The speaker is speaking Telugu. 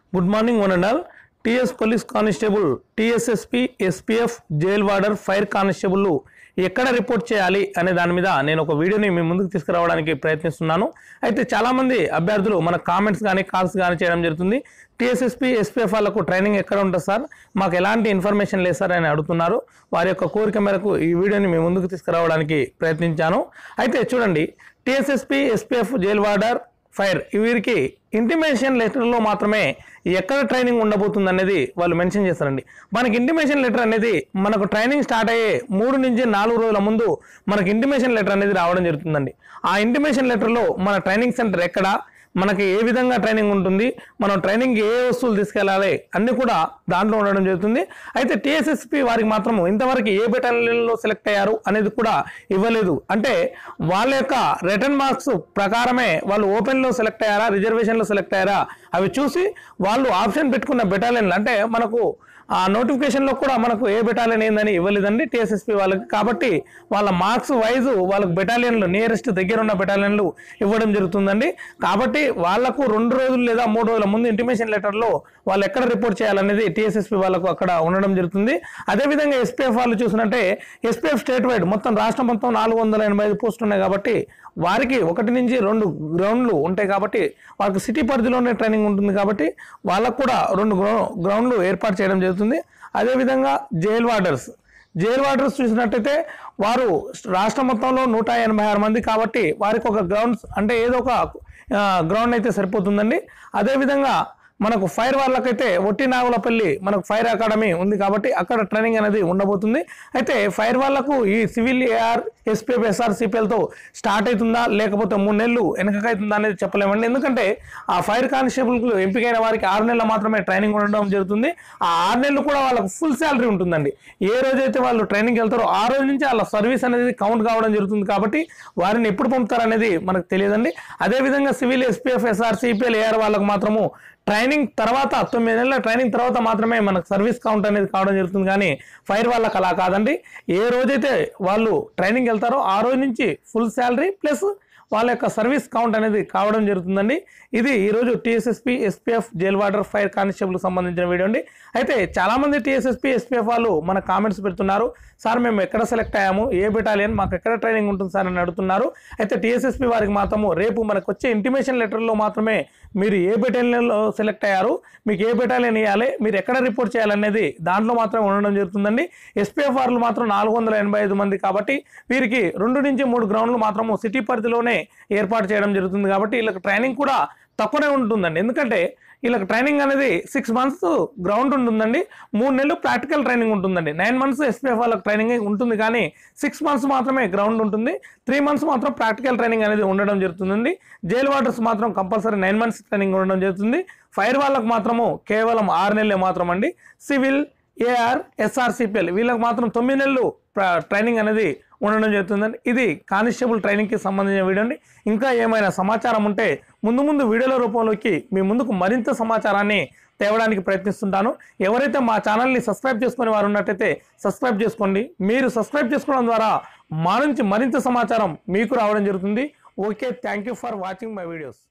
good morning one and all TS police constable TSSP SPF jail warder fire constable ఎక్కడ రిపోర్ట్ చేయాలి అనే దాని మీద నేను ఒక వీడియోని మీ ముందుకు తీసుకురావడానికి ప్రయత్నిస్తున్నాను అయితే చాలామంది అభ్యర్థులు మన కామెంట్స్ కానీ కాల్స్ కానీ చేయడం జరుగుతుంది టీఎస్ఎస్పి ఎస్పీఎఫ్ వాళ్ళకు ట్రైనింగ్ ఎక్కడ ఉంటుంది సార్ మాకు ఎలాంటి ఇన్ఫర్మేషన్ లేదు సార్ అని అడుగుతున్నారు వారి యొక్క కోరిక మేరకు ఈ వీడియోని మీ ముందుకు తీసుకురావడానికి ప్రయత్నించాను అయితే చూడండి TSSP SPF jail warder fire వీరికి ఇంటిమేషన్ లెటర్లో మాత్రమే ఎక్కడ ట్రైనింగ్ ఉండబోతుంది అనేది వాళ్ళు మెన్షన్ చేస్తారండి మనకి ఇంటిమేషన్ లెటర్ అనేది మనకు ట్రైనింగ్ స్టార్ట్ అయ్యే మూడు నుంచి నాలుగు రోజుల ముందు మనకి ఇంటిమేషన్ లెటర్ అనేది రావడం జరుగుతుందండి ఆ ఇంటిమేషన్ లెటర్లో మన ట్రైనింగ్ సెంటర్ ఎక్కడ మనకి ఏ విధంగా ట్రైనింగ్ ఉంటుంది మనం ట్రైనింగ్ ఏ వస్తువులు తీసుకెళ్ళాలి అన్నీ కూడా దాంట్లో ఉండడం జరుగుతుంది అయితే టీఎస్ఎస్పి వారికి మాత్రం ఇంతవరకు ఏ బెటాలియన్లో సెలెక్ట్ అయ్యారు అనేది కూడా ఇవ్వలేదు అంటే వాళ్ళ యొక్క రిటర్న్ మార్క్స్ ప్రకారమే వాళ్ళు ఓపెన్లో సెలెక్ట్ అయ్యారా రిజర్వేషన్లో సెలెక్ట్ అయ్యారా అవి చూసి వాళ్ళు ఆప్షన్ పెట్టుకున్న బెటాలియన్లు అంటే మనకు ఆ నోటిఫికేషన్లో కూడా మనకు ఏ బెటాలియన్ ఏందని ఇవ్వలేదండి టీఎస్ఎస్పి వాళ్ళకి కాబట్టి వాళ్ళ మార్క్స్ వైజ్ వాళ్ళకు బెటాలియన్లు నియరెస్ట్ దగ్గర ఉన్న బెటాలియన్లు ఇవ్వడం జరుగుతుందండి కాబట్టి వాళ్ళకు రెండు రోజులు లేదా మూడు రోజుల ముందు ఇంటిమేషన్ లెటర్లో వాళ్ళు ఎక్కడ రిపోర్ట్ చేయాలనేది టీఎస్ఎస్పి వాళ్ళకు అక్కడ ఉండడం జరుగుతుంది అదేవిధంగా ఎస్పీఎఫ్ వాళ్ళు చూసినట్టే ఎస్పీఎఫ్ స్టేట్ వైడ్ మొత్తం రాష్ట్రం మొత్తం నాలుగు వందల ఎనభై ఐదు పోస్టులు ఉన్నాయి కాబట్టి వారికి ఒకటి నుంచి రెండు గ్రౌండ్లు ఉంటాయి కాబట్టి వాళ్ళకి సిటీ పరిధిలోనే ట్రైనింగ్ ఉంటుంది కాబట్టి వాళ్ళకు కూడా రెండు గ్రౌ- గ్రౌండ్లు ఏర్పాటు చేయడం జరుగుతుంది అదేవిధంగా జైల్ వార్డర్స్ జైల్ వార్డర్స్ చూసినట్టయితే వారు రాష్ట్రం మొత్తంలో నూట ఎనభై ఆరు మంది కాబట్టి వారికి ఒక గ్రౌండ్స్ అంటే ఏదో ఒక ఆ, గ్రౌండ్ అయితే సరిపోతుందండి అదేవిధంగా మనకు ఫైర్ వాళ్ళకైతే ఒట్టి నాగులపల్లి మనకు ఫైర్ అకాడమీ ఉంది కాబట్టి అక్కడ ట్రైనింగ్ అనేది ఉండబోతుంది అయితే ఫైర్ వాళ్ళకు ఈ సివిల్ ఏఆర్ ఎస్పీఎఫ్ ఎస్ఆర్ సిపిఎల్తో స్టార్ట్ అవుతుందా లేకపోతే మూడు నెలలు వెనకకైతుందా అనేది చెప్పలేమండి ఎందుకంటే ఆ ఫైర్ కానిస్టేబుల్కు ఎంపికైన వారికి ఆరు నెలలు మాత్రమే ట్రైనింగ్ ఉండడం జరుగుతుంది ఆ ఆరు నెలలు కూడా వాళ్ళకు ఫుల్ శాలరీ ఉంటుందండి ఏ రోజైతే వాళ్ళు ట్రైనింగ్కి వెళ్తారో ఆ రోజు నుంచి వాళ్ళ సర్వీస్ అనేది కౌంట్ కావడం జరుగుతుంది కాబట్టి వారిని ఎప్పుడు పంపుతారు అనేది మనకు తెలియదండి అదేవిధంగా civil SPF SR CPL AR వాళ్ళకు మాత్రము ట్రైనింగ్ తర్వాత తొమ్మిది నెలల ట్రైనింగ్ తర్వాత మాత్రమే మనకు సర్వీస్ కౌంట్ అనేది కావడం జరుగుతుంది కానీ ఫైర్ వాళ్ళకి అలా కాదండి ఏ రోజైతే వాళ్ళు ట్రైనింగ్ వెళ్తారో ఆ రోజు నుంచి ఫుల్ శాలరీ ప్లస్ వాళ్ళ యొక్క సర్వీస్ కౌంట్ అనేది కావడం జరుగుతుందండి ఇది ఈరోజు TSSP SPF jail warder fire కానిస్టేబుల్కి సంబంధించిన వీడియో అండి అయితే చాలామంది టీఎస్ఎస్పి ఎస్పీఎఫ్ వాళ్ళు మన కామెంట్స్ పెడుతున్నారు సార్ మేము ఎక్కడ సెలెక్ట్ అయ్యాము ఏ బెటాలియన్ మాకు ఎక్కడ ట్రైనింగ్ ఉంటుంది సార్ అని అడుగుతున్నారు అయితే టీఎస్ఎస్పి వారికి మాత్రము రేపు మనకు వచ్చే ఇంటిమేషన్ లెటర్లో మాత్రమే మీరు ఏ బెటాలియన్లో సెలెక్ట్ అయ్యారు మీకు ఏ బెటాలియన్ ఇవ్వాలి మీరు ఎక్కడ రిపోర్ట్ చేయాలనేది దాంట్లో మాత్రమే ఉండడం జరుగుతుందండి ఎస్పీఎఫ్ వాళ్ళు మాత్రం నాలుగు వందల ఎనభై ఐదు మంది కాబట్టి వీరికి రెండు నుంచి మూడు గ్రౌండ్లు మాత్రము సిటీ పరిధిలోనే ఏర్పాటు చేయడం జరుగుతుంది కాబట్టి వీళ్ళకి ట్రైనింగ్ కూడా తక్కువనే ఉంటుందండి ఎందుకంటే వీళ్ళకి ట్రైనింగ్ అనేది సిక్స్ మంత్స్ గ్రౌండ్ ఉంటుందండి మూడు నెలలు ప్రాక్టికల్ ట్రైనింగ్ ఉంటుందండి నైన్ మంత్స్ ఎస్పీఎఫ్ వాళ్ళకి ట్రైనింగ్ ఉంటుంది కానీ సిక్స్ మంత్స్ మాత్రమే గ్రౌండ్ ఉంటుంది త్రీ మంత్స్ మాత్రం ప్రాక్టికల్ ట్రైనింగ్ అనేది ఉండడం జరుగుతుందండి జైల్ వాటర్స్ మాత్రం కంపల్సరీ నైన్ మంత్స్ ట్రైనింగ్ ఉండడం జరుగుతుంది ఫైర్ వాళ్ళకు మాత్రము కేవలం ఆరు నెలలే మాత్రం అండి సివిల్ ఏఆర్ ఎస్ఆర్సిపిఎల్ వీళ్ళకి మాత్రం తొమ్మిది నెలలు ప్ర- ట్రైనింగ్ అనేది ఉండడం జరుగుతుందండి ఇది కానిస్టేబుల్ ట్రైనింగ్కి సంబంధించిన వీడియో అండి ఇంకా ఏమైనా సమాచారం ఉంటే ముందు ముందు వీడియోల రూపంలోకి మీ ముందుకు మరింత సమాచారాన్ని తేవడానికి ప్రయత్నిస్తుంటాను ఎవరైతే మా ఛానల్ని సబ్స్క్రైబ్ చేసుకునే వారు ఉన్నట్టయితే సబ్స్క్రైబ్ చేసుకోండి మీరు సబ్స్క్రైబ్ చేసుకోవడం ద్వారా మా నుంచి మరింత సమాచారం మీకు రావడం జరుగుతుంది okay thank you for watching my videos